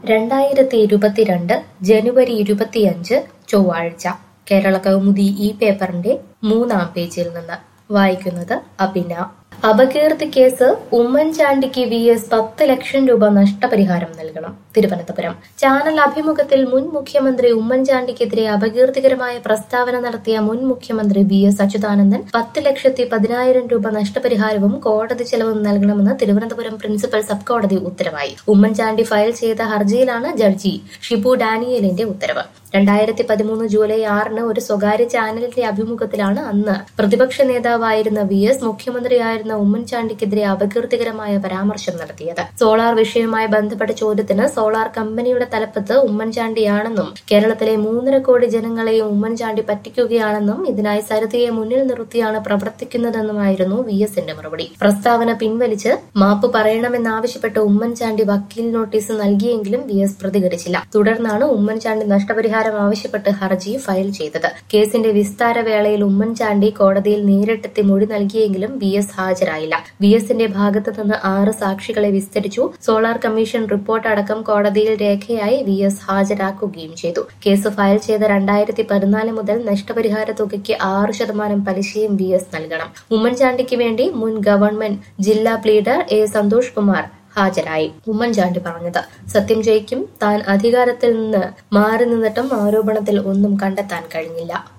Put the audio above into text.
രണ്ടായിരത്തി ഇരുപത്തിരണ്ട് ജനുവരി ഇരുപത്തിയഞ്ച് ചൊവ്വാഴ്ച കേരള കൗമുദി ഈ പേപ്പറിന്റെ മൂന്നാം പേജിൽ നിന്ന് വായിക്കുന്നത് അഭിന അപകീർത്തി കേസ് ഉമ്മൻചാണ്ടിക്ക് വി എസ് പത്ത് ലക്ഷം രൂപ നഷ്ടപരിഹാരം നൽകണം തിരുവനന്തപുരം ചാനൽ അഭിമുഖത്തിൽ മുൻ മുഖ്യമന്ത്രി ഉമ്മൻചാണ്ടിക്കെതിരെ അപകീർത്തികരമായ പ്രസ്താവന നടത്തിയ മുൻ മുഖ്യമന്ത്രി വി എസ് അച്യുതാനന്ദൻ പത്ത് ലക്ഷത്തി പതിനായിരം രൂപ നഷ്ടപരിഹാരവും കോടതി ചെലവും നൽകണമെന്ന് തിരുവനന്തപുരം പ്രിൻസിപ്പൽ സബ് കോടതി ഉത്തരവായി ഉമ്മൻചാണ്ടി ഫയൽ ചെയ്ത ഹർജിയിലാണ് ജഡ്ജി ഷിബു ഡാനിയലിന്റെ ഉത്തരവ് രണ്ടായിരത്തി പതിമൂന്ന് ജൂലൈ ആറിന് ഒരു സ്വകാര്യ ചാനലിന്റെ അഭിമുഖത്തിലാണ് അന്ന് പ്രതിപക്ഷ നേതാവായിരുന്ന വി എസ് മുഖ്യമന്ത്രിയായിരുന്ന ഉമ്മൻചാണ്ടിക്കെതിരെ അപകീർത്തികരമായ പരാമർശം നടത്തിയത് സോളാർ വിഷയവുമായി ബന്ധപ്പെട്ട ചോദ്യത്തിന് സോളാർ കമ്പനിയുടെ തലപ്പത്ത് ഉമ്മൻചാണ്ടിയാണെന്നും കേരളത്തിലെ മൂന്നര കോടി ജനങ്ങളെയും ഉമ്മൻചാണ്ടി പറ്റിക്കുകയാണെന്നും ഇതിനായി സരിതയെ മുന്നിൽ നിർത്തിയാണ് പ്രവർത്തിക്കുന്നതെന്നുമായിരുന്നു വി എസിന്റെ മറുപടി പ്രസ്താവന പിൻവലിച്ച് മാപ്പ് പറയണമെന്നാവശ്യപ്പെട്ട് ഉമ്മൻചാണ്ടി വക്കീൽ നോട്ടീസ് നൽകിയെങ്കിലും വി എസ് പ്രതികരിച്ചില്ല തുടർന്നാണ് ഉമ്മൻചാണ്ടി നഷ്ടപരിഹാരം ആവശ്യപ്പെട്ട് ഹർജി ഫയൽ ചെയ്തത് കേസിന്റെ വിസ്താര വേളയിൽ ഉമ്മൻചാണ്ടി കോടതിയിൽ നേരിട്ടെത്തി മൊഴി നൽകിയെങ്കിലും വി എസ് ഹാജരായില്ല വി എസിന്റെ ഭാഗത്തു നിന്ന് ആറ് സാക്ഷികളെ വിസ്തരിച്ചു സോളാർ കമ്മീഷൻ റിപ്പോർട്ട് അടക്കം കോടതിയിൽ രേഖയായി വി എസ് ഹാജരാക്കുകയും ചെയ്തു കേസ് ഫയൽ ചെയ്ത രണ്ടായിരത്തി പതിനാല് മുതൽ നഷ്ടപരിഹാര തുകയ്ക്ക് ആറ് ശതമാനം പലിശയും വി എസ് നൽകണം ഉമ്മൻചാണ്ടിക്ക് വേണ്ടി മുൻ ഗവൺമെന്റ് ജില്ലാ പ്ലീഡർ എ സന്തോഷ് കുമാർ ഹാജരായി ഉമ്മൻചാണ്ടി പറഞ്ഞത് സത്യം ജയിക്കും താൻ അധികാരത്തിൽ നിന്ന് മാറി നിന്നിട്ടും ആരോപണത്തിൽ ഒന്നും കണ്ടെത്താൻ കഴിഞ്ഞില്ല